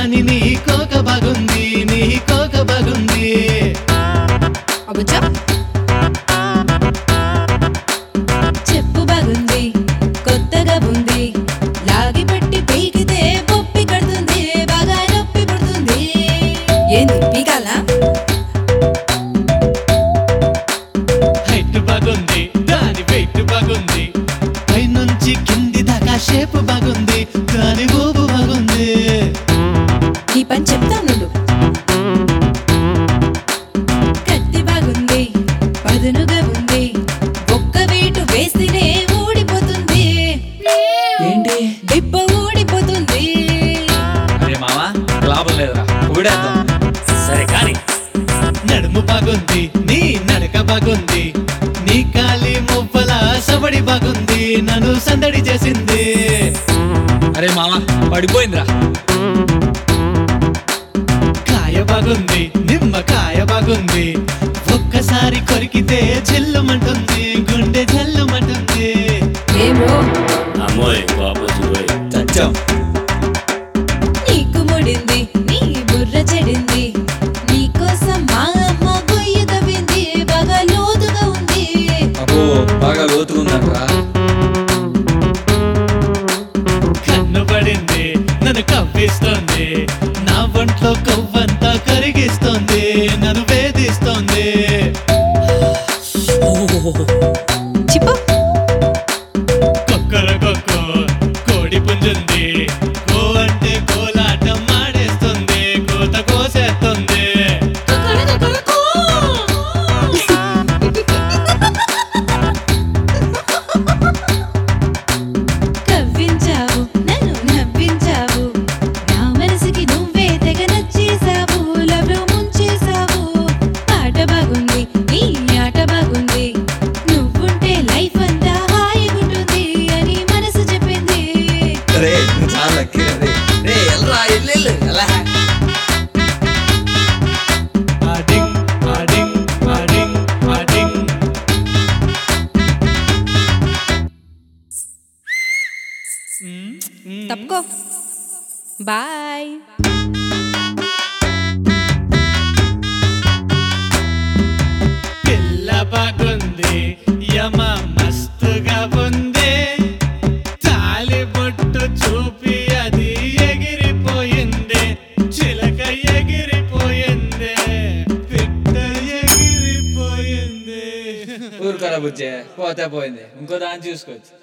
కానీ నీ కోక బాగుంది నీ కోక బాగుంది అబ్బో చెప్ చెప్పు బాగుంది కొత్తగా ఉంది లాగి పెట్టి పీకితే పొప్పి కడుతుంది బాగా నొప్పి పుడుతుంది ఏంది పీకాలా హైట్ బాగుంది దాని వెయిట్ బాగుంది పైనుంచి కింది దాకా షేప్ బాగుంది దాని ఊపు బాగుంది ఈ పని చెప్తానుండు కత్తి బాగుంది పదునుగా ఉంది ఒక్క వేటు వేస్తేనే ఊడిపోతుంది ఏంటి దిబ్బ ఊడిపోతుంది అరే మావా లాభం లేదురా ఊడేద్దాం సరే కానీ నడుము బాగుంది నీ నడక బాగుంది నీ కాలి మువ్వల సవడి బాగుంది నన్ను సందడి చేసింది అరే మావా పడిపోయిందిరా కాయ బాగుంది నిమ్మకాయ బాగుంది ఒక్కసారి కొరికితే జల్లుమంటుంది గుండె జల్లుమంటుంది ఏమో అమ్మోయ్ వాపసు పోయ్ చచ్చాం నీకు ముడింది నీ బుర్ర చెడింది నీకోసం మా అమ్మ గొయ్యి తవ్వింది బాగా లోతుగా ఉంది అబ్బో బాగా లోతుకుందంట్రా కన్ను పడింది నన్ను కవ్విస్తోంది నా ఒంట్లో కొవ్వంతా కరిగిస్తోంది నన్ను వేధిస్తోంది చిప్పు కొక్కర కొక్కో కోడి పుంజుంది కో అంటే కోలాటం ఆడేస్తుంది కోత కోసేస్తుంది కవ్వించావు నన్ను నవ్వించావు నా మనసుకి నువ్వే తెగ నచ్చేసావు లవ్లో ముంచేసావు ఆట బాగుంది నీ ఆట బాగుంది నువ్వుంటే లైఫ్ అంతా హాయిగుంటుంది అని మనసు చెప్పింది రే నువ్వు చాలా లక్కీ రే రే ఎల్రా ఎల్లెల్లు ఎలా ఆడింగ్ ఆడింగ్ ఆడింగ్ ఆడింగ్ తప్పుకో బాయ్ పిల్ల బాగుంది యమ మస్తుగా ఉంది తాలి బొట్టు చూపి అది ఎగిరిపోయింది చిలక ఎగిరిపోయింది పిట్ట ఎగిరిపోయింది ఊరుకోరా బుజ్జే పోతే పోయింది ఇంకో దాన్ని చూసుకోవచ్చు